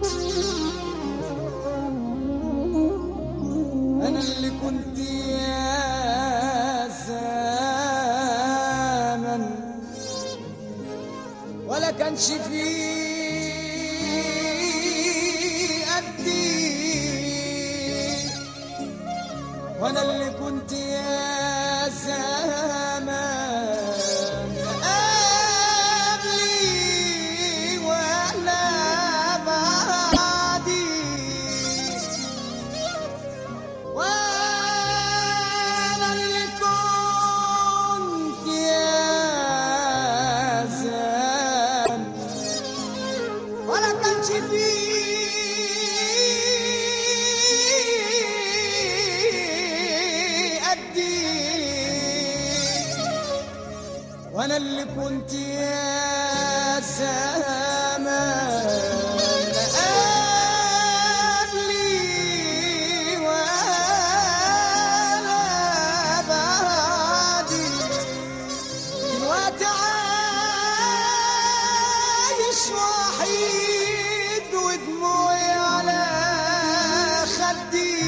انا اللي كنت يا زمن ولا كانش فيه قدي وانا اللي كنت يا زمان قبلي ولا بعدي وانا اللي كنت يا زمان ولا كانش فيه قدي وانا اللي كنت يا زمان قبلي ولا بعدي دلوقتي عايش وحيد ودموعي على خدي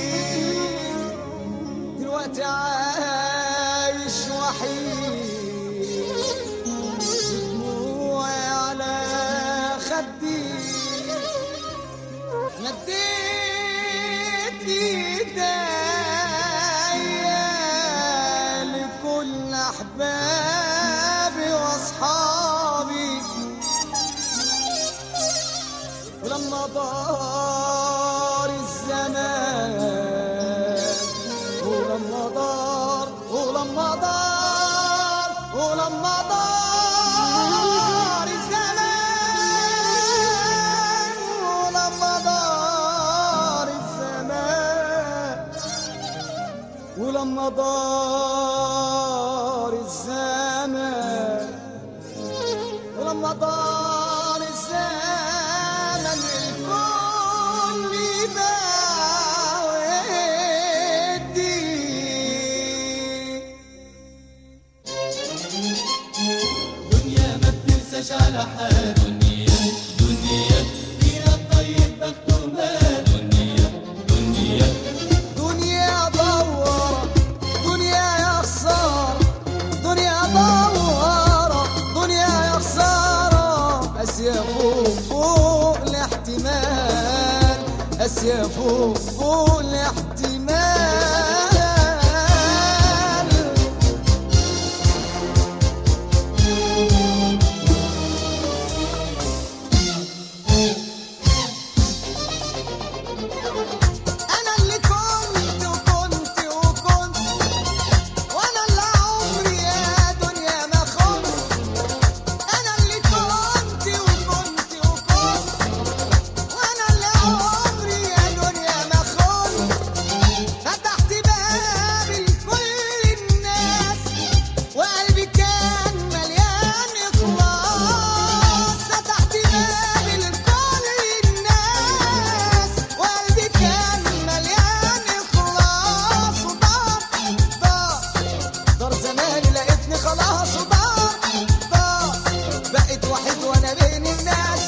دلوقتي عايش وحيد ودموعي على خدي مديت ايديا لكل احبابي واصحابي ولما دار الزمان ولما دار ولما دار ولما دار الزمان ولما دار الزمان ولما دار الزمان ولما دار الزمن الكل باع ودي دنيا ما بتنساش على حال دنيا دنيا فيها الطيب مكتوبات دنيا دنيا دنيا دوارة دنيا يا خسارة دنيا دوارة دنيا يا خسارة أسيا فوق فوق الاحتمال أسيا فوق فوق الاحتمال أنا اللي كنت وكنت وكنت وأنا اللي عمري يا دنيا ما خنت أنا اللي كنت وكنت وكنت وأنا اللي عمري يا دنيا ما خنت فتحت بابي لكل الناس وقلبي كان مليان إخلاص فتحت بابي لكل الناس وقلبي كان مليان إخلاص ودار دار دار زماني لقيتني خلاص ودار دار بقيت وحيد وأنا بين الناس